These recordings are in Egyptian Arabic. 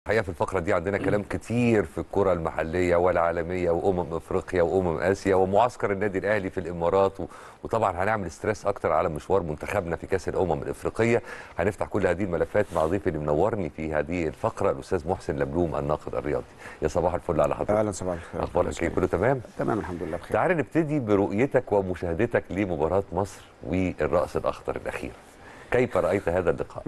الحقيقه في الفقره دي عندنا كلام كتير في الكره المحليه والعالميه وامم افريقيا وامم اسيا ومعسكر النادي الاهلي في الامارات و... وطبعا هنعمل ستريس اكتر على مشوار منتخبنا في كاس الامم الافريقيه هنفتح كل هذه الملفات مع ضيفي اللي منورني في هذه الفقره الاستاذ محسن لبلوم الناقد الرياضي يا صباح الفل على حضرتك اهلا صباح الخير اخبارك ايه كله تمام تمام الحمد لله بخير تعال نبتدي برؤيتك ومشاهدتك لمباراه مصر والراس الاخضر الاخير كيف رايت هذا اللقاء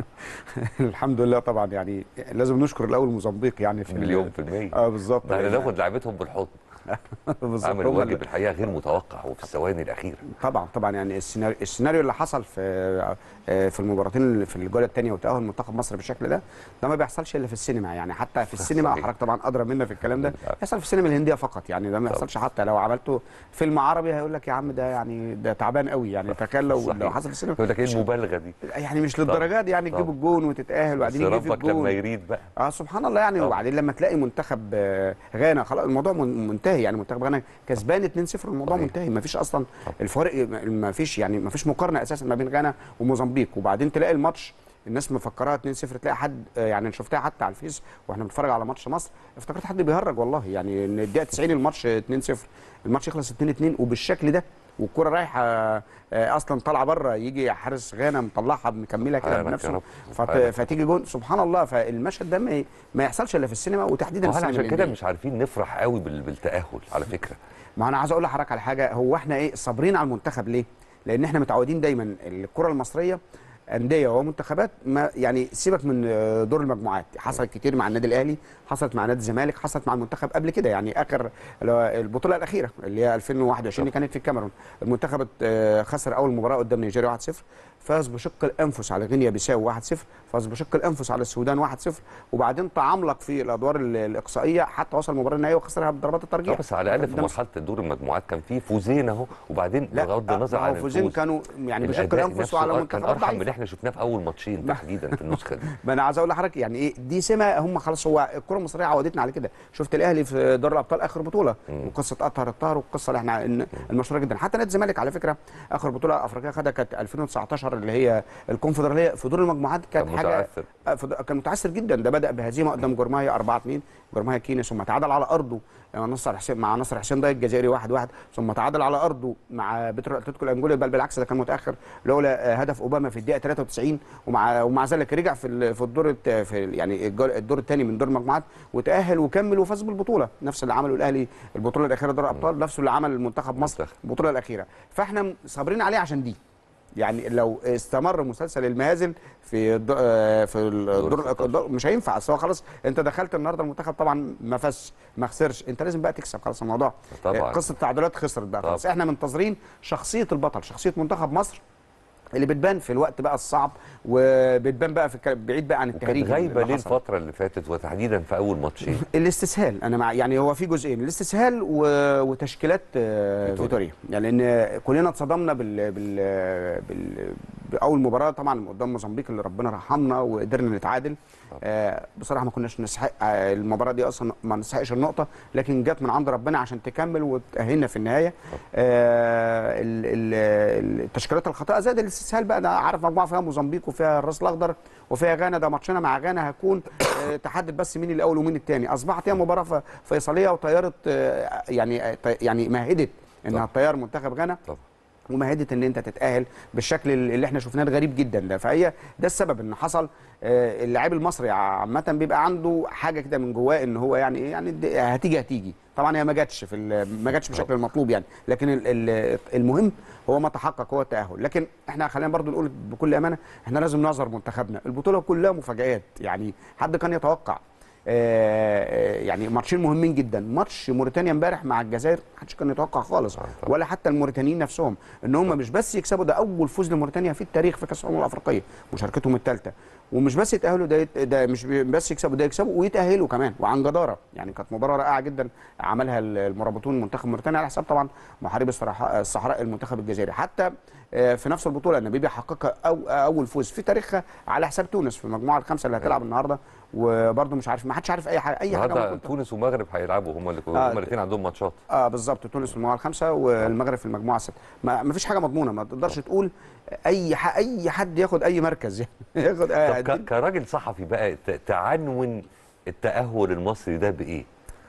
الحمد لله طبعا يعني لازم نشكر الاول موزمبيق يعني في مليون في المية اه بالظبط ده لأن- ناخد لعبتهم بالحضن بالظبط عملوا هم واجب اللي- الحقيقه غير متوقع وفي الثواني الاخيره طبعا طبعا يعني السيناريو, السيناريو اللي حصل في آه، في المباراتين اللي في الجوله الثانيه وتاهل منتخب مصر بالشكل ده ده ما بيحصلش الا في السينما يعني حتى في السينما صحيح. حضرتك طبعا ادرى منا في الكلام ده بيحصل في السينما الهنديه فقط يعني ده ما يحصلش حتى لو عملته فيلم عربي هيقول لك يا عم ده يعني ده تعبان قوي يعني تخيل لو صحيح. لو حصل في السينما يقول لك ايه مش- المبالغه دي يعني مش للدرجه دي يعني تجيب طبعا. الجون وتتاهل بس وبعدين يجي في ربك لما الجون يريد بقى اه سبحان الله يعني طبعا. وبعدين لما تلاقي منتخب آه، غانا خلاص الموضوع من- منتهي يعني منتخب غانا كسبان 2-0 الموضوع صحيح. منتهي ما فيش اصلا طبعا. الفرق ما فيش يعني ما فيش مقارنه اساسا ما بين غانا وموزمبيق وبعدين تلاقي الماتش الناس مفكراها 2-0 تلاقي حد آه، يعني أنا شفتها حتى على الفيس واحنا بنتفرج على ماتش مصر افتكرت حد بيهرج والله يعني ان الدقيقه 90 الماتش 2-0 الماتش يخلص 2-2 وبالشكل ده والكره رايحه آه، اصلا طالعه بره يجي حارس غانا مطلعها مكملها كده سبحانك يا بنفسه رب، فت... سبحانك. فتيجي جون سبحان الله فالمشهد ده ما, ما يحصلش الا في السينما وتحديدا واحنا السينما عشان كده الهندية. مش عارفين نفرح قوي بال- بالتاهل على فكره ما انا عايز اقول لحضرتك على حاجه هو احنا ايه صابرين على المنتخب ليه؟ لان احنا متعودين دايما الكره المصريه انديه ومنتخبات ما يعني سيبك من آه، دور المجموعات حصلت كتير مع النادي الاهلي حصلت مع نادي الزمالك حصلت مع المنتخب قبل كده يعني اخر اللي هو البطوله الاخيره اللي هي 2021 اللي كانت في الكاميرون المنتخب آه، خسر اول مباراه قدام نيجيريا 1-0 فاز بشق الانفس على غينيا بيساو 1-0 فاز بشق الانفس على السودان 1-0 وبعدين تعملق في الادوار ال- الاقصائيه حتى وصل المباراه النهائيه وخسرها بضربات اه الترجيح بس على الاقل في قدام مرحله دور المجموعات كان في فوزين اهو وبعدين لا بغض النظر ما عن هو فوزين الفوز كانوا يعني بشق الأداء الانفس نفسه وعلى كان منتخبات ارحم من اللي ضعيفه احنا شفناه في اول ماتشين تحديدا في النسخه دي ما انا عايز اقول لحضرتك يعني ايه دي سمه هم خلاص هو الكره المصريه عودتنا على كده شفت الاهلي في دوري الابطال اخر بطوله وقصه اطهر الطاهر والقصه اللي احنا إن- المشهوره جدا حتى نادي الزمالك على فكره اخر بطوله افريقيه خدها كانت 2019 اللي هي الكونفدراليه في دور المجموعات كانت كان حاجه متعثر. آه، في د- كان متعثر جدا ده بدا بهزيمه قدام جورماهيا 4 2 جورماهيا كينيس ثم تعادل على ارضه مع نصر حسين مع نصر حسين ضايق الجزائري 1 1 ثم تعادل على ارضه مع بترو اتلتيكو الانجولي بل بالعكس ده كان متاخر لولا آه، هدف اوباما في الدقيقه 93 ومع ومع ذلك رجع في ال- في الدور الت- في ال- يعني الجول- الدور الثاني من دور المجموعات وتاهل وكمل وفاز بالبطوله نفس اللي عمله الاهلي البطوله الاخيره دور الابطال نفسه اللي عمل منتخب مصر منتخب. البطوله الاخيره فاحنا صابرين عليه عشان دي يعني لو استمر مسلسل المهازل في الد- آه، في الدور 16. الدور- مش هينفع اصل هو خلاص انت دخلت النهارده المنتخب طبعا ما فازش ما خسرش انت لازم بقى تكسب خلاص الموضوع طبعاً. آه، قصه تعادلات خسرت بقى خلاص طبعاً. احنا منتظرين شخصيه البطل شخصيه منتخب مصر اللي بتبان في الوقت بقى الصعب وبتبان بقى في الك- بعيد بقى عن التهريج كانت غايبه اللي ليه حصل. الفتره اللي فاتت وتحديدا في اول ماتشين الاستسهال انا مع يعني هو في جزئين الاستسهال و... وتشكيلات آه، فيتوريا. فيتوريا يعني لان كلنا اتصدمنا بال... بال... بال... باول مباراه طبعا قدام موزمبيق اللي ربنا رحمنا وقدرنا نتعادل آه بصراحه ما كناش نستحق آه، المباراه دي اصلا ما نستحقش النقطه لكن جت من عند ربنا عشان تكمل وتاهلنا في النهايه آه ال... ال... التشكيلات الخاطئه زائد الاستسهال بقى ده عارف مجموعه فيها موزمبيق وفيها الراس الاخضر وفيها غانا ده ماتشنا مع غانا هيكون آه، تحدد بس مين الاول ومين الثاني اصبحت هي مباراه ف- فيصليه وطياره آه، يعني آه، يعني مهدت انها طبعا. تطير منتخب غانا طبعا ومهدت ان انت تتاهل بالشكل اللي احنا شفناه الغريب جدا ده فهي ده السبب ان حصل آه، اللاعب المصري عامه بيبقى عنده حاجه كده من جواه ان هو يعني ايه يعني الد- هتيجي هتيجي طبعا هي ما جاتش في ال- ما جاتش بالشكل المطلوب يعني لكن ال- ال- المهم هو ما تحقق هو التاهل لكن احنا خلينا برضو نقول بكل امانه احنا لازم نعذر منتخبنا البطوله كلها مفاجات يعني حد كان يتوقع آه، آه، يعني ماتشين مهمين جدا ماتش موريتانيا امبارح مع الجزائر محدش كان يتوقع خالص طبعا. ولا حتى الموريتانيين نفسهم ان هم مش بس يكسبوا ده اول فوز لموريتانيا في التاريخ في كاس الامم الافريقيه مشاركتهم الثالثه ومش بس يتاهلوا ده يت- ده مش بي- بس يكسبوا ده يكسبوا ويتاهلوا كمان وعن جداره يعني كانت مباراه رائعه جدا عملها ال- المرابطون منتخب موريتانيا على حساب طبعا محارب الصراحة- الصحراء المنتخب الجزائري حتى آه، في نفس البطوله ناميبيا حققها أو اول فوز في تاريخها على حساب تونس في المجموعه الخمسه اللي هتلعب النهارده وبرده مش عارف ما حدش عارف اي حاجه اي حاجه النهارده ممكن تونس ومغرب هيلعبوا هم اللي آه، هم الاثنين عندهم ماتشات اه بالظبط تونس في المجموعه الخامسه والمغرب في المجموعه السادسه ما, ما فيش حاجه مضمونه ما تقدرش تقول اي ح... اي حد ياخد اي مركز يعني ياخد طب آه ك- كراجل صحفي بقى ت- تعنون التاهل المصري ده بايه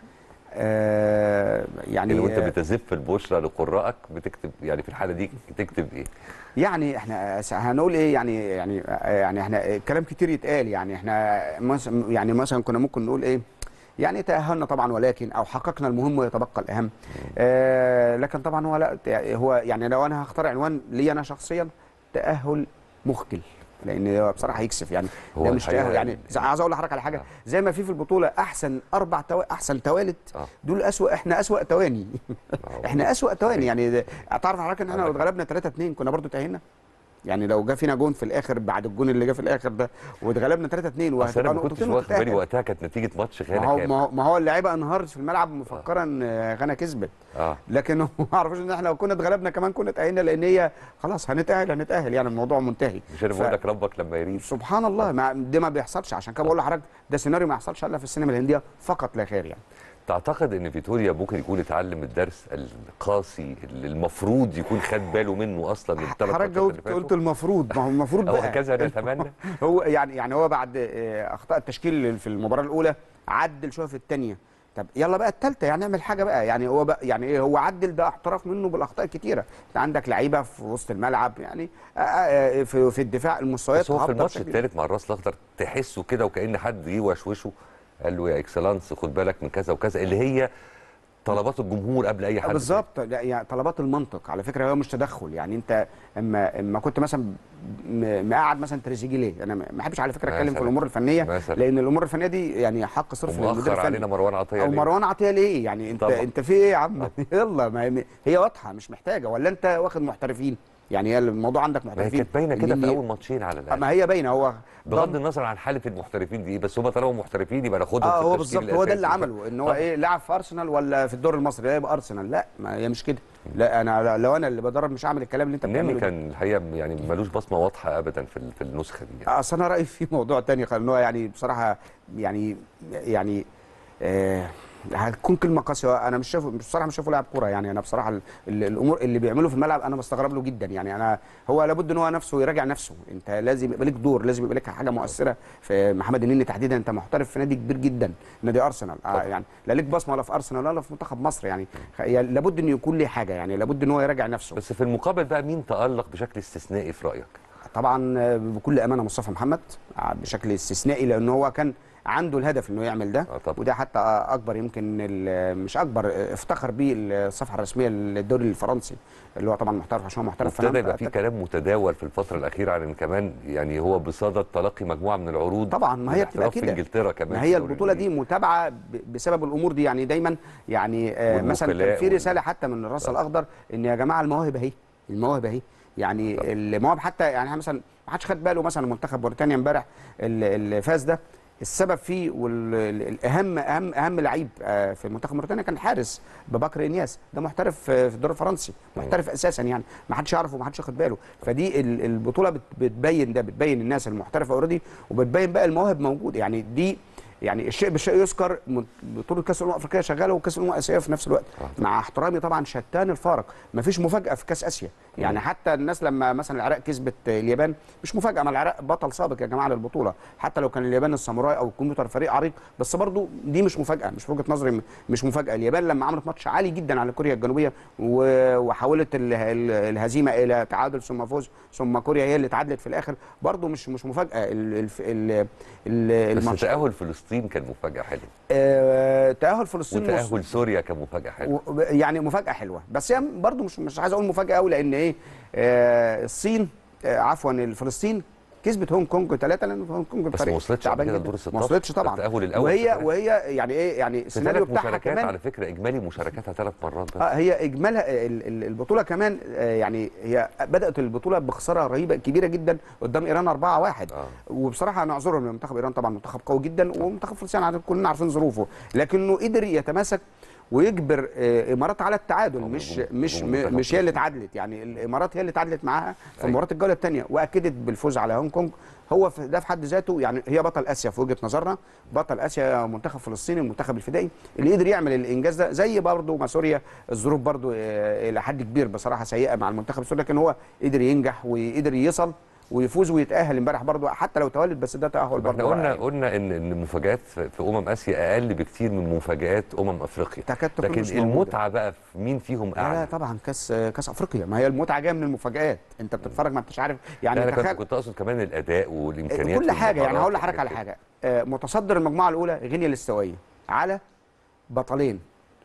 آه يعني يعني وانت آه، بتزف البشرى لقرائك بتكتب يعني في الحاله دي تكتب ايه يعني احنا س- هنقول ايه يعني يعني يعني احنا كلام كتير يتقال يعني احنا مثلا يعني مثلا كنا ممكن نقول ايه يعني تأهلنا طبعا ولكن او حققنا المهم ويتبقى الاهم آه لكن طبعا هو لا هو يعني لو انا هختار عنوان لي انا شخصيا تأهل مخجل لان هو بصراحه يكسف يعني هو ده مش الحقيقة تأهل يعني يعني- زي- عايز اقول لحضرتك على حاجه آه. زي ما في في البطوله احسن اربع تو... احسن توالت اه دول اسوأ احنا اسوأ تواني آه. احنا اسوأ تواني يعني ده- تعرف حضرتك ان احنا لو عندك حق. اتغلبنا 3 2 كنا برضو تأهلنا يعني لو جه فينا جون في الاخر بعد الجون اللي جه في الاخر ده واتغلبنا 3 2 اصل انا ما كنتش نقطتين واخد بالي وتتأهل. وقتها كانت نتيجه ماتش ما غانا هو كام ما هو- ما هو اللعيبه انهارت في الملعب مفكره ان غانا كسبت اه لكن هم ما عرفوش ان احنا لو كنا اتغلبنا كمان كنا اتأهلنا لان هي خلاص هنتأهل هنتأهل يعني الموضوع منتهي مش انا ف- بقول لك ربك لما يريد سبحان الله ما ده ما بيحصلش عشان كده بقول لحضرتك ده سيناريو ما يحصلش الا في السينما الهنديه فقط لا غير يعني تعتقد ان فيتوريا ممكن يكون اتعلم الدرس القاسي اللي المفروض يكون خد باله منه اصلا من الثلاث حضرتك جاوبت قلت المفروض ما هو المفروض او بقى هكذا نتمنى هو يعني يعني هو بعد آه، اخطاء التشكيل في المباراه الاولى عدل شويه في الثانيه طب يلا بقى الثالثه يعني اعمل حاجه بقى يعني هو بقى يعني ايه هو عدل ده احتراف منه بالاخطاء الكتيره انت عندك لعيبه في وسط الملعب يعني آه، آه، في في الدفاع المستويات بس هو في هابطة الماتش بشكل- الثالث مع الراس الاخضر تحسه كده وكان حد جه وشوشه قال له يا اكسلانس خد بالك من كذا وكذا اللي هي طلبات الجمهور قبل اي حد بالظبط لا، يعني طلبات المنطق على فكره هو مش تدخل يعني انت اما اما كنت مثلا م- مقعد مثلا تريزيجيه ليه انا ما بحبش على فكره اتكلم في مثلاً. الامور الفنيه مثلاً. لان الامور الفنيه دي يعني حق صرف للمدير ومؤخر الفني علينا مروان عطيه او ليه؟ مروان عطيه ليه يعني انت طبعا. انت في ايه يا عم يلا ما هي- هي واضحه مش محتاجه ولا انت واخد محترفين يعني هي الموضوع عندك ما هي محترفين كانت باينه كده في اللي- اول ماتشين على الاقل ما هي باينه هو بغض ضم- النظر عن حاله المحترفين دي ايه بس هم طالما محترفين يبقى ناخدهم اه في هو التشكيل بالظبط هو ده اللي الأساسي. عمله ان هو طبعا. ايه لعب في ارسنال ولا في الدوري المصري لا يبقى ارسنال لا ما هي مش كده لا انا لو انا اللي بدرب مش هعمل الكلام اللي انت نني بتعمله ده. كان الحقيقه يعني ملوش بصمه واضحه ابدا في ال- في النسخه دي يعني. اصل انا رايي في موضوع تاني ان هو يعني بصراحه يعني يعني آه هتكون كلمه قاسيه انا مش شايفه بصراحه مش شايفه لاعب كوره يعني انا بصراحه ال- ال- الامور اللي بيعمله في الملعب انا بستغرب له جدا يعني انا هو لابد ان هو نفسه يراجع نفسه انت لازم يبقى لك دور لازم يبقى لك حاجه مؤثره في محمد النني تحديدا انت محترف في نادي كبير جدا نادي ارسنال آه طبعا. يعني لا لك بصمه ولا في ارسنال ولا في منتخب مصر يعني خ- يعني لابد انه يكون ليه حاجه يعني لابد ان هو يراجع نفسه بس في المقابل بقى مين تالق بشكل استثنائي في رايك؟ طبعا آه، بكل امانه مصطفى محمد آه، بشكل استثنائي لان هو كان عنده الهدف انه يعمل ده آه طبعا. وده حتى آه، اكبر يمكن ال- مش اكبر آه، افتخر بيه الصفحه الرسميه للدوري الفرنسي اللي هو طبعا محترف عشان هو محترف ابتدى فنان. يبقى في كلام متداول في الفتره الاخيره عن ان كمان يعني هو بصدد تلقي مجموعه من العروض طبعا ما هي بتبقى للاحتراف في كده انجلترا كمان ما في هي الدوري البطوله دي الإنجليزي. متابعه ب- بسبب الامور دي يعني دايما يعني آه، مثلا كان والوكلاء في وال- رساله حتى من الراس الاخضر ان يا جماعه المواهب اهي المواهب اهي يعني المواهب حتى يعني إحنا مثلا ما حدش خد باله مثلا منتخب بريطانيا امبارح اللي اللي فاز ده السبب فيه والاهم اهم اهم لعيب آه، في منتخب بريطانيا كان حارس ببكر انياس ده محترف آه، في الدوري الفرنسي محترف اساسا يعني ما حدش يعرفه وما حدش ياخد باله فدي ال- البطوله بت- بتبين ده بتبين الناس المحترفه اوريدي وبتبين بقى المواهب موجوده يعني دي يعني الشيء بالشيء يذكر من- بطوله كاس الامم الافريقيه شغاله وكاس الامم الاسيويه في نفس الوقت مع احترامي طبعا شتان الفارق ما فيش مفاجاه في كاس اسيا يعني حتى الناس لما مثلا العراق كسبت اليابان مش مفاجاه ما العراق بطل سابق يا جماعه للبطوله حتى لو كان اليابان الساموراي او الكمبيوتر فريق عريق بس برضو دي مش مفاجاه مش في وجهه نظري م- مش مفاجاه اليابان لما عملت ماتش عالي جدا على كوريا الجنوبيه و- وحولت ال- ال- الهزيمه الى تعادل ثم فوز ثم كوريا هي اللي تعادلت في الاخر برضو مش مش مفاجاه ال- الف- ال- ال- بس الماتش تاهل فلسطين كان مفاجاه حلوه آه، تاهل فلسطين وص- وتاهل سوريا كان مفاجاه حلوه و- يعني مفاجاه حلوه بس هي برضو مش مش عايز اقول مفاجاه قوي لان ايه آه الصين آه عفوا فلسطين كسبت هونج كونج ثلاثه لان هونج كونج بس فريق ما وصلتش تعبان قبل كده جدا. لدور ال 16 ما وصلتش طبعا التأهل الأول وهي كمان. وهي يعني ايه يعني في السيناريو ثلاث بتاعها مشاركات كمان على فكره اجمالي مشاركاتها ثلاث مرات بس اه هي اجمالها ال- ال- البطوله كمان آه، يعني هي بدات البطوله بخساره رهيبه كبيره جدا قدام ايران 4-1 آه. وبصراحه انا اعذرهم لمنتخب ايران طبعا منتخب قوي جدا ومنتخب فلسطين عاد- كلنا عارفين ظروفه لكنه قدر يتماسك ويجبر آه، الامارات على التعادل آه، مش هجوم- مش هجوم م- منتخب مش هي اللي فلسطين. اتعادلت يعني الامارات هي اللي اتعادلت معاها في أيوة. مباراه الجوله الثانيه واكدت بالفوز على هونج كونج هو في ده في حد ذاته يعني هي بطل اسيا في وجهه نظرنا بطل اسيا منتخب فلسطين المنتخب الفدائي اللي قدر يعمل الانجاز ده زي برضه ما سوريا الظروف برضه آه، الى حد كبير بصراحه سيئه مع المنتخب السوري لكن هو قدر ينجح وقدر يصل ويفوز ويتاهل امبارح برضو حتى لو تولد بس ده تاهل طب احنا برضو قلنا رائع. قلنا ان ان المفاجات في في امم اسيا اقل بكتير من مفاجات امم افريقيا تكاد تكون لكن مش موجودة. المتعه بقى في مين فيهم لا لا اعلى طبعا كاس كاس افريقيا ما هي المتعه جايه من المفاجات انت بتتفرج ما انتش عارف يعني يعني انا كنت تخيل كنت اقصد كمان الاداء والامكانيات كل حاجه يعني والمهارات هقول لحضرتك على والحاجات حاجه آه، متصدر المجموعه الاولى غينيا الاستوائيه على بطلين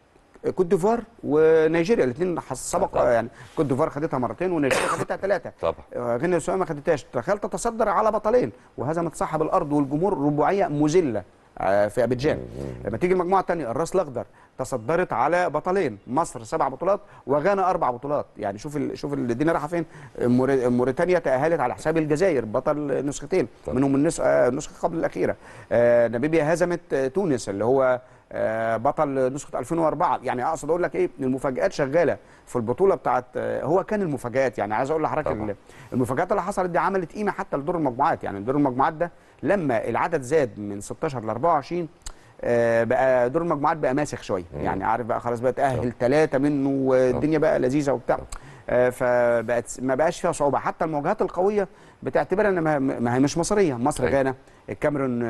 كوت ديفوار ونيجيريا الاثنين سبق طبعا. يعني كوت ديفوار خدتها مرتين ونيجيريا خدتها ثلاثه طبعا غينيا الاستوائيه ما خدتهاش تخيل تتصدر على بطلين وهزمت صاحب الارض والجمهور رباعيه مذله آه، في ابيجان لما تيجي المجموعه الثانيه الراس الاخضر تصدرت على بطلين مصر سبع بطولات وغانا اربع بطولات يعني شوف ال... شوف الدنيا رايحه فين موري- موريتانيا تاهلت على حساب الجزائر بطل نسختين طبعا. منهم النسخه آه، النسخه قبل الاخيره آه، ناميبيا هزمت آه، تونس اللي هو آه، بطل نسخه 2004 يعني اقصد اقول لك ايه المفاجات شغاله في البطوله بتاعت آه، هو كان المفاجات يعني عايز اقول لحضرتك طبعا. ال- المفاجات اللي حصلت دي عملت قيمه حتى لدور المجموعات يعني دور المجموعات ده لما العدد زاد من 16 ل 24 آه، بقى دور المجموعات بقى ماسخ شويه مم. يعني عارف بقى خلاص بقى تاهل ثلاثه منه والدنيا بقى لذيذه وبتاع آه، فبقت ما بقاش فيها صعوبه حتى المواجهات القويه بتعتبرها ان ما- ما هي مش مصريه مصر أيوة. غانا الكاميرون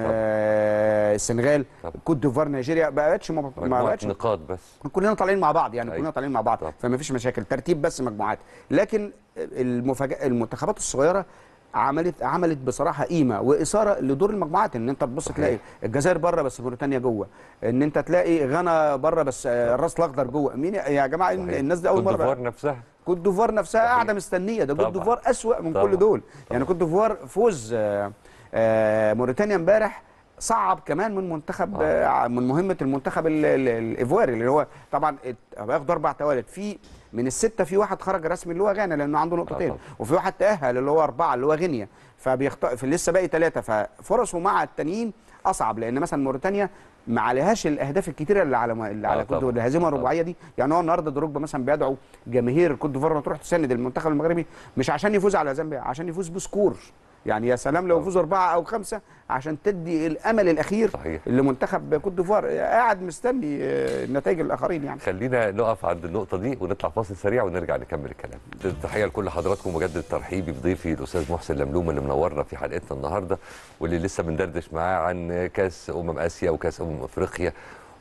آه، السنغال طبعا. كوت ديفوار نيجيريا ما بقتش ما ما مجموعه بقتش نقاط بس كلنا طالعين مع بعض يعني أيوة. كلنا طالعين مع بعض طبعا. فما فيش مشاكل ترتيب بس مجموعات لكن المفاجاه المنتخبات الصغيره عملت عملت بصراحه قيمه واثاره لدور المجموعات ان انت تبص صحيح. تلاقي الجزائر بره بس موريتانيا جوه ان انت تلاقي غانا بره بس آه، الراس الاخضر جوه مين يا جماعه صحيح. الناس دي اول كوت مره ديفوار نفسها كوت ديفوار نفسها صحيح. قاعده مستنيه ده كوت طبعا. ديفوار اسوا من طبعا. كل دول يعني طبعا. كوت ديفوار فوز آه، آه، موريتانيا امبارح صعب كمان من منتخب آه. آه. من مهمه المنتخب ال- ال- الايفواري اللي هو طبعا ات- هياخدوا اربع توالد في من السته في واحد خرج رسمي اللي هو غانا لانه عنده نقطتين طبعا. وفي واحد تاهل اللي هو اربعه اللي هو غينيا فبيخطئ في لسه باقي ثلاثه ففرصه مع التانيين اصعب لان مثلا موريتانيا ما عليهاش الاهداف الكتيره اللي على اللي على آه، كوت طبعا. الهزيمه طبعا. الرباعيه دي يعني هو النهارده دروجبا مثلا بيدعو جماهير كوت ديفوار انها تروح تساند المنتخب المغربي مش عشان يفوز على زامبيا عشان يفوز بسكور يعني يا سلام لو طبعا. يفوز اربعه او خمسه عشان تدي الامل الاخير صحيح. لمنتخب كوت ديفوار قاعد مستني آه، نتائج الاخرين يعني خلينا نقف عند النقطة دي ونطلع فاصل سريع ونرجع نكمل الكلام. تحية لكل حضراتكم مجدد ترحيبي بضيفي الأستاذ محسن لملوم اللي منورنا في حلقتنا النهاردة واللي لسه بندردش معاه عن كأس أمم آسيا وكأس أمم أفريقيا.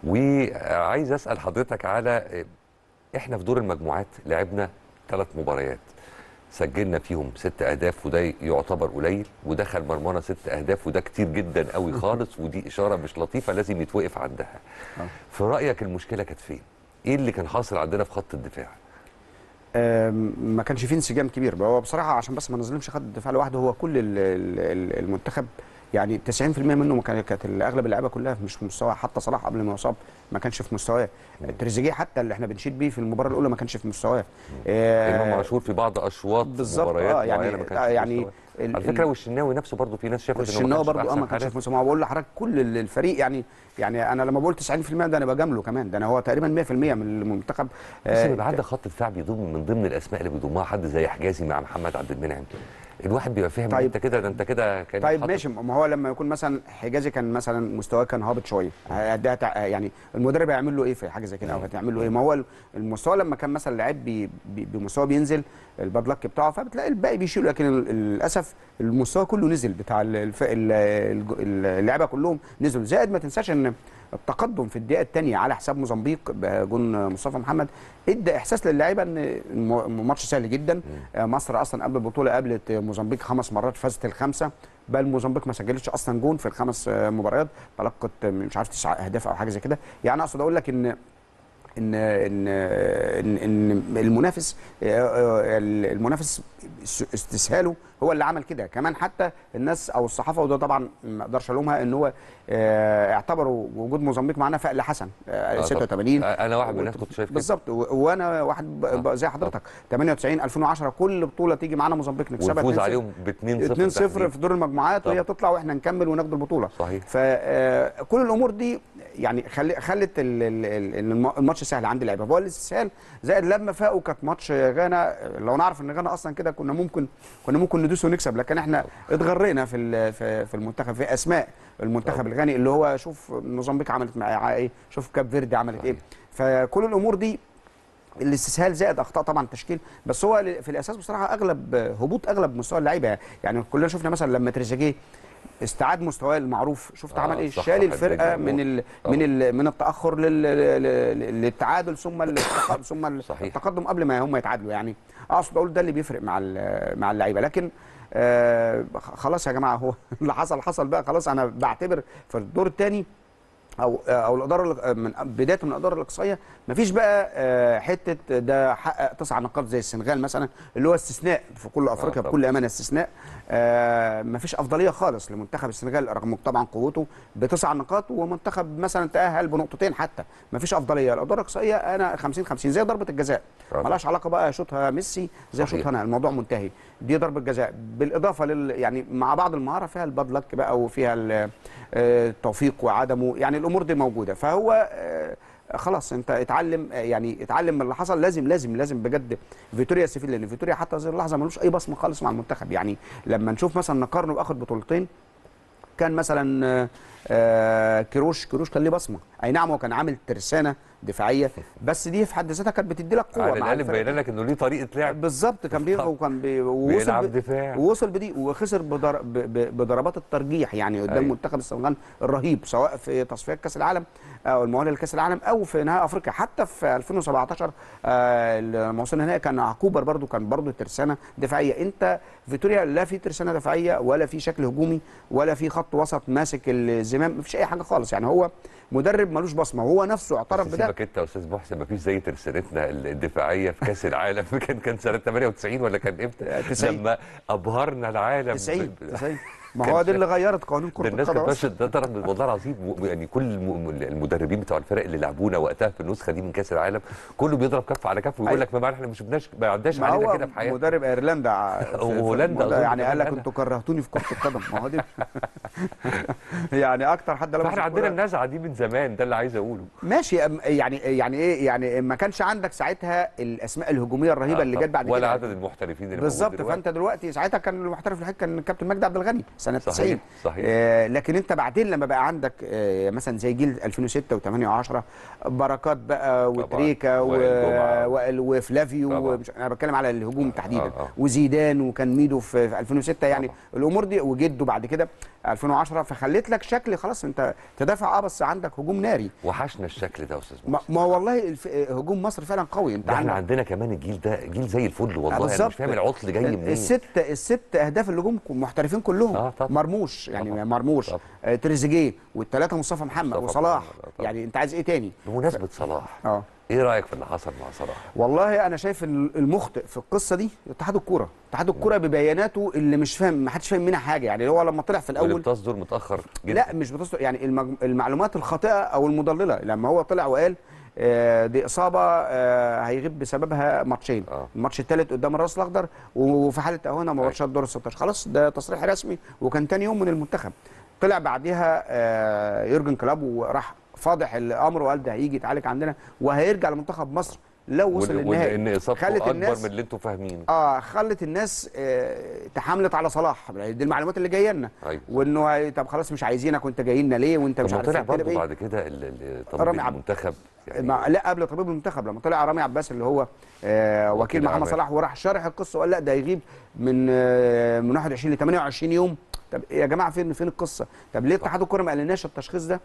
وعايز أسأل حضرتك على إحنا في دور المجموعات لعبنا ثلاث مباريات. سجلنا فيهم ست اهداف وده يعتبر قليل ودخل مرمانا ست اهداف وده كتير جدا قوي خالص ودي اشاره مش لطيفه لازم يتوقف عندها. في رايك المشكله كانت فين؟ ايه اللي كان حاصل عندنا في خط الدفاع؟ آم، ما كانش فيه انسجام كبير هو بصراحه عشان بس ما نظلمش خط الدفاع لوحده هو كل ال- ال- ال- المنتخب يعني 90% منه ما كان- كانت اغلب اللعيبه كلها مش في مستوى حتى صلاح قبل ما يصاب ما كانش في مستواه تريزيجيه حتى اللي احنا بنشيد بيه في المباراه الاولى ما كانش في مستواه امام آه، عاشور في بعض اشواط بالظبط مباريات اه يعني معينه ما كانش آه في يعني مستواه. ال- على فكره ال- والشناوي نفسه برضه في ناس شافت والشناوي كانش برضه اه أحسن ما كانش حارس. في مستواه بقول لحضرتك كل ال- الفريق يعني يعني انا لما بقول 90% ده انا بجامله كمان ده انا هو تقريبا 100% من المنتخب بس آه، بيبقى عندك خط دفاع بيضم من ضمن الاسماء اللي بيضمها حد زي حجازي مع محمد عبد المنعم الواحد بيبقى فاهم طيب. انت كده ده انت كده كان طيب حاطط- ماشي ما هو لما يكون مثلا حجازي كان مثلا مستواه كان هابط شويه ده تع- يعني المدرب هيعمل له ايه في حاجه زي كده او هتعمل له ايه ما هو المستوى لما كان مثلا لعيب بي بي بمستوى بينزل الباد لك بتاعه فبتلاقي الباقي بيشيل لكن ال- للاسف المستوى كله نزل بتاع ال- الف- ال- الج- اللعيبه كلهم نزلوا زائد ما تنساش ان التقدم في الدقيقه الثانيه على حساب موزمبيق بجون مصطفى محمد ادى احساس للعيبه ان الم- الماتش سهل جدا آه، مصر اصلا قبل البطوله قابلت موزمبيق خمس مرات فازت الخمسه بل موزمبيق ما سجلتش اصلا جون في الخمس آه، مباريات تلقت آه، مش عارف تسع اهداف او حاجه زي كده يعني اقصد اقول لك ان ان ان ان, إن المنافس آه، آه، المنافس استسهاله هو اللي عمل كده كمان حتى الناس او الصحافه وده طبعا ما اقدرش الومها ان هو آه، اعتبروا وجود موزمبيق معانا فقل حسن آه، آه، طبعاً. 86 آه، انا واحد من الناس كنت شايف كده بالظبط و- وانا واحد ب- ب- زي حضرتك 98 2010 كل بطوله تيجي معانا موزمبيق نكسبها ونفوز 2-0. عليهم ب 2 0 2-0 في دور المجموعات وهي طبعا. تطلع واحنا نكمل وناخد البطوله صحيح فكل الامور دي يعني خلي خلت ال- ال- ال- الم- الماتش سهل عند اللعيبه هو الاستسهال زائد لما فاقوا كانت ماتش غانا لو نعرف ان غانا اصلا كده كنا ممكن كنا ممكن ندوس ونكسب لكن احنا اتغرينا في ال- في في المنتخب في اسماء المنتخب طبعا. الغاني اللي هو شوف موزمبيق عملت مع ايه شوف كاب فيردي عملت ايه صحيح. فكل الامور دي الاستسهال زائد اخطاء طبعا التشكيل بس هو ل- في الاساس بصراحه اغلب هبوط اغلب مستوى اللعيبه يعني كلنا شفنا مثلا لما تريزيجيه استعاد مستواه المعروف شفت آه، عمل ايه صح، شال صح، الفرقه الدنيا من ال آه. من ال من التاخر لل لل- للتعادل ثم التق- ثم صحيح. التقدم قبل ما هم يتعادلوا يعني اقصد اقول ده اللي بيفرق مع ال- مع اللعيبه لكن آه خلاص يا جماعه هو اللي حصل حصل بقى خلاص انا بعتبر في الدور الثاني او او الاداره ال- من بدايه من الاداره الاقصائيه مفيش بقى آه، حته ده حقق تسع نقاط زي السنغال مثلا اللي هو استثناء في كل افريقيا طبعا. بكل امانه استثناء آه، مفيش افضليه خالص لمنتخب السنغال رغم طبعا قوته بتسع نقاط ومنتخب مثلا تاهل بنقطتين حتى مفيش افضليه الاداره الاقصائيه انا 50 50 زي ضربه الجزاء طبعا. ملهاش علاقه بقى شوطها ميسي زي صحيح. شوطها انا الموضوع منتهي دي ضربه جزاء بالاضافه لل يعني مع بعض المهاره فيها الباد لك بقى وفيها ال- آه، التوفيق وعدمه يعني الامور دي موجوده فهو آه، خلاص انت اتعلم آه، يعني اتعلم من اللي حصل لازم لازم لازم بجد فيتوريا يستفيد لان فيتوريا حتى هذه اللحظه ملوش اي بصمه خالص مع المنتخب يعني لما نشوف مثلا نقارنه باخر بطولتين كان مثلا آه، آه، كيروش كيروش كان ليه بصمه اي نعم هو كان عامل ترسانه دفاعيه بس دي في حد ذاتها كانت بتدي لك قوه على مع الاقل الفرق. مبين لك انه ليه طريقه لعب بالظبط كان بيغ وكان بي ووصل بيلعب ب- دفاع. ووصل بدي وخسر بدر ب- ب- بضربات الترجيح يعني قدام أيوة. منتخب السنغال الرهيب سواء في تصفيات كاس العالم او المؤهله لكاس العالم او في نهائي افريقيا حتى في 2017 آه، لما وصلنا النهائي كان كوبر برضو كان برضو ترسانه دفاعيه انت فيتوريا لا في ترسانه دفاعيه ولا في شكل هجومي ولا في خط وسط ماسك الزمام مفيش اي حاجه خالص يعني هو مدرب ملوش بصمه وهو نفسه اعترف بس بده سيبك انت يا استاذ محسن مفيش زي ترسانتنا الدفاعيه في كاس العالم كان كان سنه 98 ولا كان امتى؟ 90. لما ابهرنا العالم 90 ب- 90 ما هو دي اللي غيرت قانون ده كره الناس القدم كانت أصلاً. ماشيه ده ترى والله العظيم و- يعني كل الم- المدربين بتوع الفرق اللي لعبونا وقتها في النسخه دي من كاس العالم كله بيضرب كف على كف ويقول أيوة. لك ما معنى احنا ما شفناش ما عداش ما علينا هو كده في حياتنا مدرب ايرلندا ع- في- في وهولندا الموضوع أظن يعني قال لك كمان انتوا كرهتوني في كره القدم ما هو دي يعني اكتر حد لمس فاحنا عندنا الكرة- النزعه دي من زمان ده اللي عايز اقوله ماشي أم- يعني يعني ايه يعني ما كانش عندك ساعتها الاسماء الهجوميه الرهيبه آه، اللي طب جت بعد ولا كده عدد المحترفين اللي موجود بالظبط دلوقتي. فانت دلوقتي ساعتها كان المحترف الوحيد كان كابتن مجدي عبد الغني سنه صحيح، 90 صحيح. آه لكن انت بعدين لما بقى عندك آه مثلا زي جيل 2006 و8 و10 بركات بقى وتريكا و- وائل جمعة. وائل وفلافيو طبعا. ومش انا بتكلم على الهجوم تحديدا آه، آه. وزيدان وكان ميدو في في 2006 يعني طبعا. الامور دي وجده بعد كده 2010 فخليت لك شكل خلاص انت تدافع اه بس عندك هجوم ناري وحشنا الشكل ده يا استاذ ما محسن ما هو والله الف... هجوم مصر فعلا قوي انت ده احنا عندك عندنا كمان الجيل ده جيل زي الفل والله انا بالظبط. مش فاهم العطل جاي منين الست الست اهداف الهجوم محترفين كلهم آه، طبعا. مرموش يعني طبعا. مرموش طبعا. آه تريزيجيه والثلاثه مصطفى محمد مصطفى وصلاح محمد، آه، طبعا. يعني انت عايز ايه تاني بمناسبه صلاح اه ايه رايك في اللي حصل مع صلاح والله انا شايف ان المخطئ في القصه دي اتحاد الكوره اتحاد الكوره ببياناته اللي مش فاهم ما حدش فاهم منها حاجه يعني هو لما طلع في واللي الاول بتصدر متاخر جدا لا مش بتصدق يعني المج... المعلومات الخاطئه او المضلله لما هو طلع وقال آه، دي اصابه آه، هيغيب بسببها ماتشين آه. الماتش الثالث قدام الراس الاخضر وفي حاله تاهلنا ماتشات دور ال 16 خلاص ده تصريح رسمي وكان تاني يوم من المنتخب طلع بعديها آه، يورجن كلوب وراح فاضح الامر وقال ده هيجي يتعالج عندنا وهيرجع لمنتخب مصر لو وصل وال- للنهائي وان اصابته خلت اكبر الناس من اللي انتوا فاهمينه اه خلت الناس آه تحاملت على صلاح دي المعلومات اللي جايه لنا أيوة. وانه هي- طب خلاص مش عايزينك وانت جاي لنا ليه وانت طب مش ما عارف طلع تعمل برضه ايه بعد كده ال- ال- طبيب رامي عبد- المنتخب يعني ما لا قبل طبيب المنتخب لما طلع رامي عباس اللي هو آه وكيل وكيل محمد أعمال. صلاح وراح شارح القصه وقال لا ده هيغيب من آه من 21 ل 28 يوم طب يا جماعه فين فين القصه طب ليه اتحاد الكوره ما قالناش التشخيص ده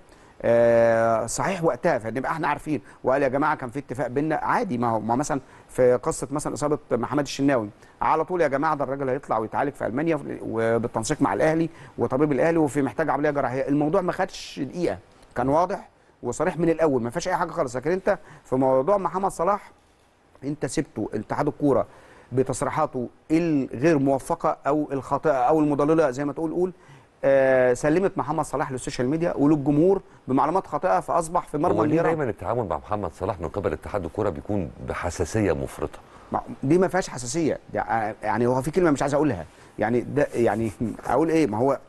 آه صحيح وقتها فنبقى احنا عارفين وقال يا جماعه كان في اتفاق بينا عادي ما هو ما مثلا في قصه مثلا اصابه محمد الشناوي على طول يا جماعه ده الراجل هيطلع ويتعالج في المانيا وبالتنسيق مع الاهلي وطبيب الاهلي وفي محتاج عمليه جراحيه الموضوع ما خدش دقيقه كان واضح وصريح من الاول ما فيهاش اي حاجه خالص لكن انت في موضوع محمد صلاح انت سبته اتحاد الكوره بتصريحاته الغير موفقه او الخاطئه او المضلله زي ما تقول قول آه سلمت محمد صلاح للسوشيال ميديا وللجمهور بمعلومات خاطئه فاصبح في مرمى هو ليه النيران دايما التعامل مع محمد صلاح من قبل اتحاد الكوره بيكون بحساسيه مفرطه ما- دي ما فيهاش حساسيه ده- يعني هو في كلمه مش عايز اقولها يعني ده يعني اقول ايه ما هو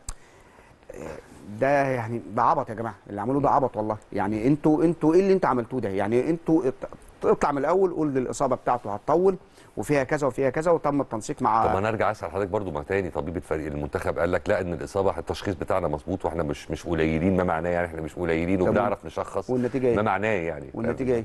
ده يعني ده عبط يا جماعه اللي عملوه ده عبط والله يعني انتوا انتوا ايه اللي انتوا عملتوه ده يعني انتوا ات- اطلع من الاول قول الاصابه بتاعته هتطول وفيها كذا وفيها كذا وتم التنسيق مع طب انا ارجع اسال حضرتك برضو مع تاني طبيب الفريق المنتخب قال لك لا ان الاصابه التشخيص بتاعنا مظبوط واحنا مش مش قليلين ما معناه يعني احنا مش قليلين طب وبنعرف نشخص والنتيجة إيه؟ ما معناه يعني والنتيجه ايه؟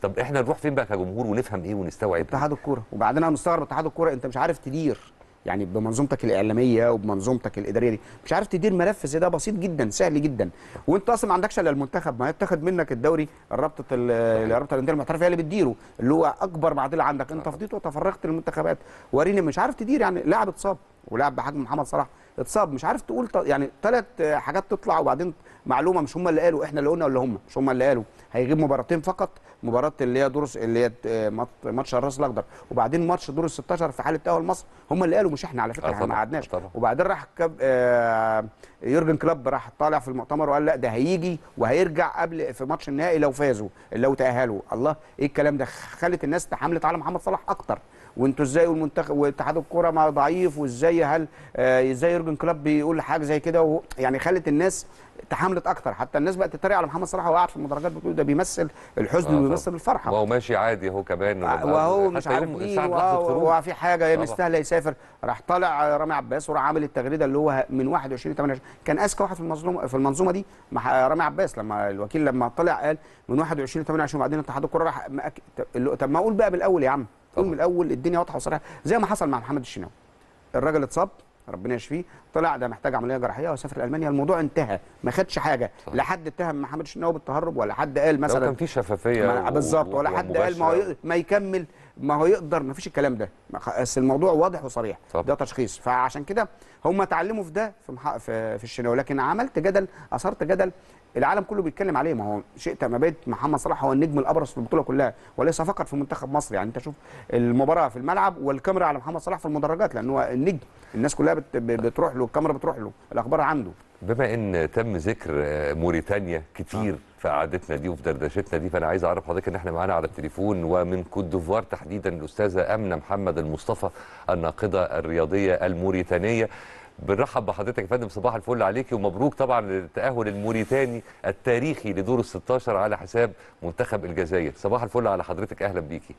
طب احنا نروح فين بقى كجمهور ونفهم ايه ونستوعب إيه؟ اتحاد الكوره وبعدين انا مستغرب اتحاد الكوره انت مش عارف تدير يعني بمنظومتك الاعلاميه وبمنظومتك الاداريه دي مش عارف تدير ملف زي ده بسيط جدا سهل جدا وانت اصلا ما عندكش الا المنتخب ما يتاخد منك الدوري الرابطه ال- رابطه الانديه المحترفه هي اللي بتديره اللي هو اكبر معضله عندك انت فضيت وتفرغت للمنتخبات وريني مش عارف تدير يعني لاعب اتصاب ولاعب بحجم محمد صلاح اتصاب مش عارف تقول ط- يعني ثلاث حاجات تطلع وبعدين معلومه مش هم اللي قالوا احنا اللي قلنا ولا هم مش هم اللي قالوا هيغيب مباراتين فقط مباراه اللي هي دور اللي هي آه، مات- ماتش الراس الاخضر وبعدين ماتش دور ال 16 في حاله تاهل مصر هم اللي قالوا مش احنا على فكره آه احنا ما طبعاً، قعدناش طبعاً. وبعدين راح كاب آه، يورجن كلوب راح طالع في المؤتمر وقال لا ده هيجي وهيرجع قبل في ماتش النهائي لو فازوا لو تاهلوا الله ايه الكلام ده خلت الناس تحملت على محمد صلاح اكتر وانتوا ازاي والمنتخب واتحاد الكوره ما ضعيف وازاي هل آه، ازاي يورجن كلوب بيقول حاجه زي كده وهو- يعني خلت الناس تحملت اكتر حتى الناس بقت تتريق على محمد صلاح وهو قاعد في المدرجات بتقول ده بيمثل الحزن آه وبيمثل الفرحه وهو ماشي عادي اهو كمان وهو مش حتى عارف يوم مين ساعة لحظة وهو خروج. وهو في حاجه يعني طبعا. مستاهله يسافر راح طالع رامي عباس وراح عامل التغريده اللي هو من 21 28 كان اذكى واحد في المنظومه في المنظومه دي مع رامي عباس لما الوكيل لما طلع قال من 21 28 وبعدين اتحاد الكوره راح مأك... طب- طب ما اقول بقى بالاول يا عم قول طبعا. من الاول الدنيا واضحه وصريحه زي ما حصل مع محمد الشناوي الراجل اتصاب ربنا يشفيه طلع ده محتاج عمليه جراحيه وسافر المانيا الموضوع انتهى ما خدش حاجه صح. لا حد اتهم محمد الشناوي بالتهرب ولا حد قال لو مثلا كان في شفافيه ما- و- بالظبط و- ولا حد قال ما هو ومباشرة. ي- ما يكمل ما هو يقدر ما فيش الكلام ده ما خ- بس الموضوع واضح وصريح طبعا. ده تشخيص فعشان كده هم اتعلموا في ده في مح... في, في الشناوي لكن عملت جدل اثرت جدل العالم كله بيتكلم عليه ما هو شئت ما بقيت محمد صلاح هو النجم الابرز في البطوله كلها وليس فقط في منتخب مصر يعني انت شوف المباراه في الملعب والكاميرا على محمد صلاح في المدرجات لان هو النجم الناس كلها بت... ب- بتروح له الكاميرا بتروح له الاخبار عنده بما ان تم ذكر آه، موريتانيا كتير في قعدتنا دي وفي دردشتنا دي فانا عايز اعرف حضرتك ان احنا معانا على التليفون ومن كوت ديفوار تحديدا الاستاذه امنه محمد المصطفى الناقده الرياضيه الموريتانيه بنرحب بحضرتك يا فندم صباح الفل عليكي ومبروك طبعا التاهل الموريتاني التاريخي لدور ال 16 على حساب منتخب الجزائر صباح الفل على حضرتك اهلا بيكي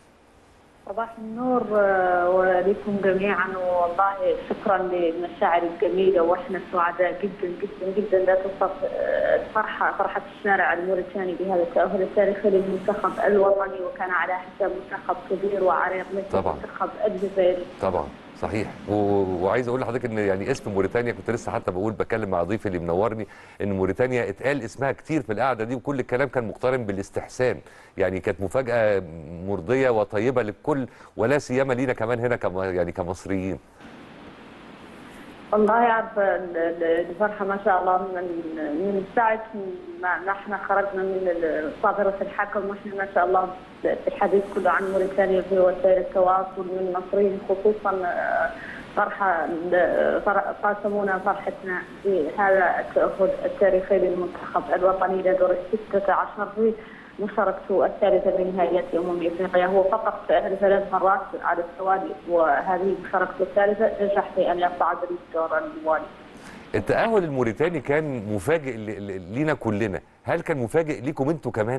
صباح النور آه، ولكم جميعا والله شكرا للمشاعر الجميله واحنا سعداء جدا جدا جدا لا توصف آه، الفرحه فرحه الشارع الموريتاني بهذا التاهل التاريخي للمنتخب الوطني وكان على حساب منتخب كبير وعريق مثل طبعاً. منتخب الجزائر طبعا صحيح و... وعايز اقول لحضرتك ان يعني اسم موريتانيا كنت لسه حتى بقول بكلم مع ضيفي اللي منورني ان موريتانيا اتقال اسمها كتير في القعده دي وكل الكلام كان مقترن بالاستحسان يعني كانت مفاجاه مرضيه وطيبه للكل ولا سيما لينا كمان هنا كم... يعني كمصريين والله عارفه ال- ال- الفرحه ما شاء الله من من ساعه ما ما احنا خرجنا من ال- صادره الحكم واحنا ما شاء الله الحديث كله عن موريتانيا في وسائل التواصل من المصريين خصوصا آه، فرحه ال- فر- قاسمونا فرحتنا بهذا التاهل التاريخي للمنتخب الوطني لدور ال 16 في مشاركته الثالثه بنهائيات امم افريقيا هو فقط تاهل ثلاث مرات على التوالي وهذه مشاركته الثالثه نجح في ان يصعد للدور الموالي. التاهل الموريتاني كان مفاجئ ل... ل... لينا كلنا هل كان مفاجئ ليكم انتوا كمان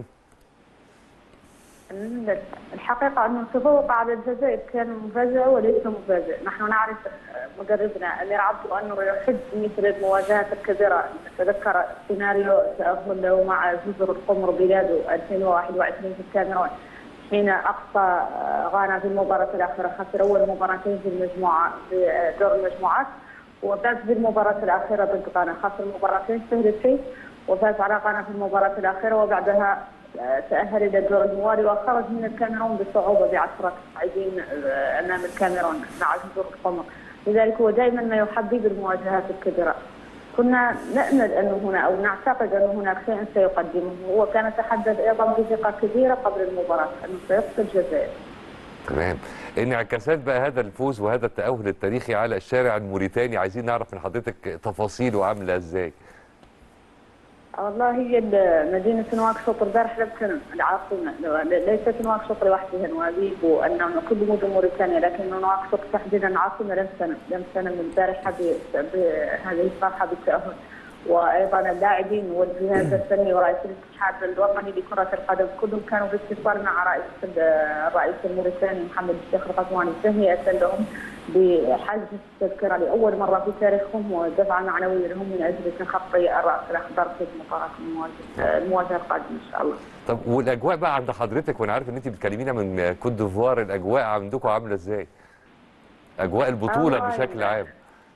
الحقيقة أن التفوق على الجزائر كان مفاجأة وليس مفاجئ، نحن نعرف مدربنا أمير عبدو أنه يحب مثل المواجهات الكبيرة، نتذكر سيناريو تأهله مع جزر القمر بلاده 2021 في الكاميرون حين أقصى غانا في المباراة الأخيرة خسر أول مباراتين في المجموعة في دور المجموعات وفاز في المباراة الأخيرة ضد غانا خسر مباراتين سهلتين وفاز على غانا في المباراة الأخيرة وبعدها تأهل إلى الدور الموالي وخرج من الكاميرون بصعوبة بعشرة صاعدين أمام الكاميرون مع جزر القمر لذلك هو دائما ما يحبب المواجهات الكبيرة كنا نأمل أن هنا أو نعتقد أن هناك شيء سيقدمه وكان تحدث أيضا بثقة كبيرة قبل المباراة أنه سيخسر الجزائر تمام انعكاسات بقى هذا الفوز وهذا التاهل التاريخي على الشارع الموريتاني عايزين نعرف من حضرتك تفاصيله عامله ازاي والله هي مدينة نواكشوط البارح لم تنم العاصمة ليست نواكشوط لوحدها نوابيب وأن كل مدن موريتانيا لكن نواكشوط تحديدا عاصمة لم تنم لم تنم البارحة بهذه الفرحة بالتأهل وايضا اللاعبين والجهاز الفني ورئيس الاتحاد الوطني لكره القدم كلهم كانوا باتصال مع رئيس الرئيس الموريتاني محمد الشيخ القطواني تهنئه لهم بحجز التذكره لاول مره في تاريخهم ودفعا معنويه لهم من اجل تخطي الراس الاخضر في المباراه المواجهه المواجهه القادمه ان شاء الله. طب والاجواء بقى عند حضرتك وانا عارف ان انت بتكلمينا من كوت ديفوار الاجواء عندكم عامله ازاي؟ اجواء البطوله أجواء بشكل عام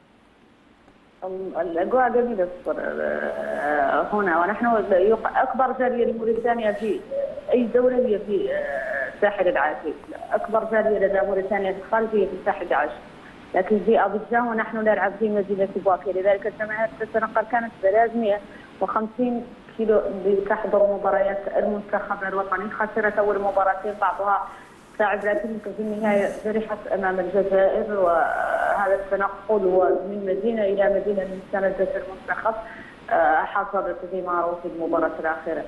الاجواء جميله آه، هنا ونحن اكبر جاليه لموريتانيا في اي دوله هي في آه، ساحل العاج اكبر جاليه لدى موريتانيا في الخارج هي في ساحل العاج لكن في ابيجان ونحن نلعب في مدينه بواكي لذلك الجماهير تتنقل كانت 350 كيلو لتحضر مباريات المنتخب الوطني خسرت اول مباراتين بعضها صعب لكن في النهايه فرحت امام الجزائر وهذا التنقل من مدينه الى مدينه من سنه المنتخب آه، حصلت ثماره في المباراه الاخيره.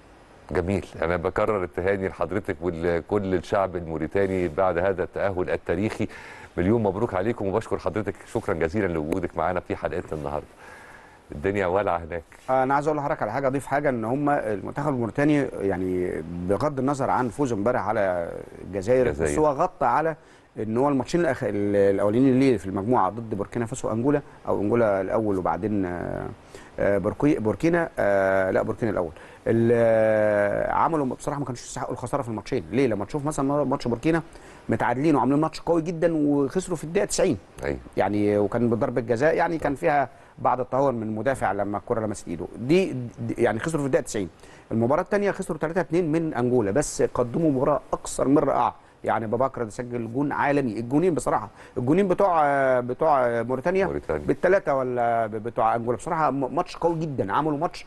جميل انا بكرر التهاني لحضرتك ولكل الشعب الموريتاني بعد هذا التاهل التاريخي مليون مبروك عليكم وبشكر حضرتك شكرا جزيلا لوجودك معنا في حلقتنا النهارده الدنيا والعه هناك انا عايز اقول لحضرتك على حاجه اضيف حاجه ان هم المنتخب الموريتاني يعني بغض النظر عن فوزه امبارح على الجزائر الجزائر. بس هو غطى على ان هو الماتشين الأخ... الاولانيين ليه في المجموعه ضد بوركينا فاسو وانجولا او انجولا الاول وبعدين آه، آه، بوركي... بوركينا آه، لا بوركينا الاول ال- آه، عملوا بصراحه ما كانوش يستحقوا الخساره في الماتشين ليه لما تشوف مثلا ماتش بوركينا متعادلين وعاملين ماتش قوي جدا وخسروا في الدقيقه 90 ايوه يعني وكان بضربه جزاء يعني كان فيها بعض التهور من المدافع لما الكره لمست ايده دي, دي يعني خسروا في الدقيقه 90 المباراه الثانيه خسروا 3 2 من انجولا بس قدموا مباراه اكثر من رائعه يعني باباكر ده سجل جون عالمي الجونين بصراحه الجونين بتوع بتوع موريتانيا موريتانيا. بالثلاثه ولا بتوع انجولا بصراحه م- ماتش قوي جدا عملوا ماتش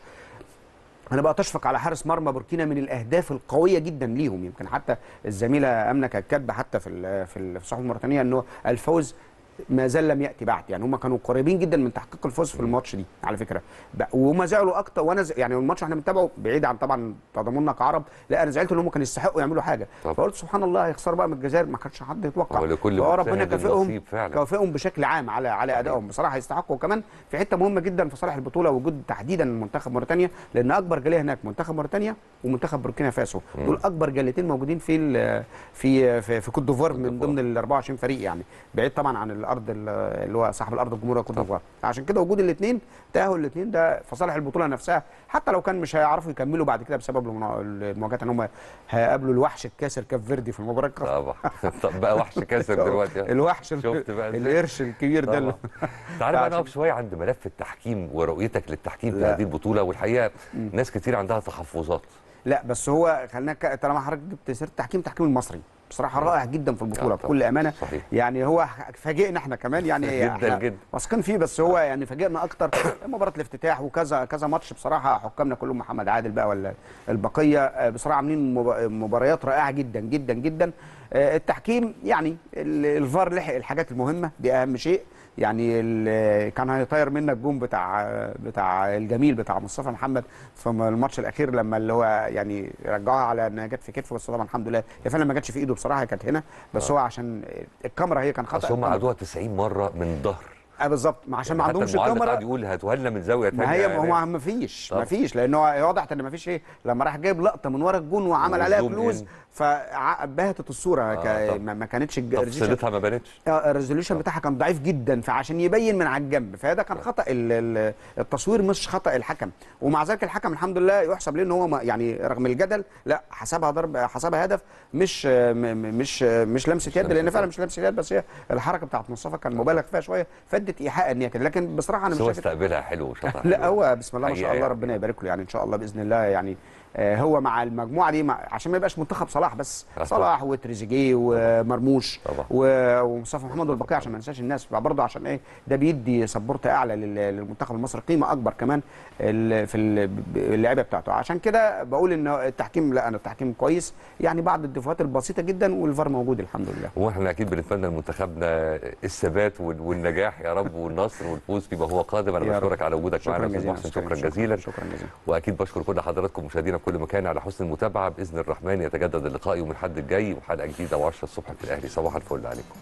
انا بقى تشفق على حارس مرمى بوركينا من الاهداف القويه جدا ليهم يمكن حتى الزميله امنه كانت كاتبه حتى في ال- في ال- في الصحف الموريتانيه انه الفوز ما زال لم ياتي بعد يعني هم كانوا قريبين جدا من تحقيق الفوز في الماتش دي على فكره ب- وهم زعلوا اكتر وانا ز... يعني الماتش احنا بنتابعه بعيد عن طبعا تضامننا كعرب لا انا زعلت ان هم كانوا يستحقوا يعملوا حاجه طبعا. فقلت سبحان الله هيخسروا بقى من الجزائر ما كانش حد يتوقع هو لكل فهو مجتهد ربنا كافئهم نصيب فعلا. كافئهم بشكل عام على على ادائهم بصراحه يستحقوا كمان في حته مهمه جدا في صالح البطوله وجود تحديدا منتخب موريتانيا لان اكبر جاليه هناك منتخب موريتانيا ومنتخب بوركينا فاسو دول اكبر جاليتين موجودين في ال- في في, في كوت ديفوار من ديفوار. ضمن ال 24 فريق يعني بعيد طبعا عن الارض ال- اللي هو صاحب الارض الجمهوريه كوت ديفوار عشان كده وجود الاثنين تاهل الاثنين ده في صالح البطوله نفسها حتى لو كان مش هيعرفوا يكملوا بعد كده بسبب المنا- المواجهات ان هم هيقابلوا الوحش الكاسر كاب فيردي في المباراه القادمة. طبعا طب بقى وحش كاسر دلوقتي الوحش ال- شفت بقى إزاي؟ القرش الكبير ده طبعا. اللي- تعالى بقى عشان- نقف شويه عند ملف التحكيم ورؤيتك للتحكيم في لا. هذه البطوله والحقيقه ناس كتير عندها تحفظات لا بس هو خلينا ك- طالما حضرتك جبت سيره التحكيم التحكيم المصري بصراحه رائع جدا في البطوله آه، طبعا. بكل امانه صحيح. يعني هو ح- فاجئنا احنا كمان يعني جداً احنا جداً. واثقين فيه بس هو يعني فاجئنا اكتر مباراه الافتتاح وكذا كذا ماتش بصراحه حكامنا كلهم محمد عادل بقى ولا البقيه آه، بصراحه عاملين مب- مباريات رائعه جدا جدا جدا آه، التحكيم يعني ال- الفار لحق الحاجات المهمه دي اهم شيء يعني ال- كان هيطير منا الجون بتاع بتاع الجميل بتاع مصطفى محمد في الماتش الاخير لما اللي هو يعني رجعوها على انها جت في كتفه بس طبعا الحمد لله هي فعلا ما جاتش في ايده بصراحه هي كانت هنا بس هو عشان الكاميرا هي كان خطا بس هم الكاميرا. عادوها 90 مره من ظهر اه بالظبط ما عشان ما حتى عندهمش المعلق الكاميرا قاعد يقول هاتوها لنا من زاويه ثانيه ما هي هو ما فيش طبعا. ما فيش لان هو واضح ان ما فيش ايه لما راح جايب لقطه من ورا الجون وعمل عليها وزوم فلوس إن. فبهتت الصوره آه، ك- طبعا. ما ما كانتش الج- الريزيشن- تفصيلتها ما بانتش آه، الريزوليوشن بتاعها كان ضعيف جدا فعشان يبين من على الجنب فهذا كان خطا ال- ال- التصوير مش خطا الحكم ومع ذلك الحكم الحمد لله يحسب ليه ان هو ما- يعني رغم الجدل لا حسبها ضرب حسبها هدف مش آه، م- م- مش آه، مش لمسه يد لان لمسة فعلا يد. مش لمسه يد بس هي الحركه بتاعت مصطفى كان مبالغ فيها شويه فادت ايحاء ان هي كده لكن بصراحه انا بس مش هو شايف استقبلها حلو وشطها لا حلو. هو بسم الله ما شاء حقيقة الله يعني. ربنا يبارك له يعني ان شاء الله باذن الله يعني آه، هو مع المجموعه دي مع عشان ما يبقاش منتخب صلاح بس آه، صلاح وتريزيجيه ومرموش طبعا. و- ومصطفى محمد والبقيه عشان ما ننساش الناس برضه عشان ايه ده بيدي سبورت اعلى لل- للمنتخب المصري قيمه اكبر كمان ال- في ال- اللعيبه بتاعته عشان كده بقول ان التحكيم لا انا التحكيم كويس يعني بعض الدفوات البسيطه جدا والفار موجود الحمد لله واحنا اكيد بنتمنى لمنتخبنا الثبات وال- والنجاح يا رب والنصر والفوز فيما هو قادم انا يا رب. بشكرك على وجودك شكرا معنا يا استاذ جزيلا محسن أستاذ شكرا كريم. جزيلا شكرا جزيلا واكيد بشكر كل حضراتكم مشاهدينا في كل مكان على حسن المتابعه باذن الرحمن يتجدد اللقاء يوم الاحد الجاي وحلقه جديده و10 الصبح في الاهلي صباح الفل عليكم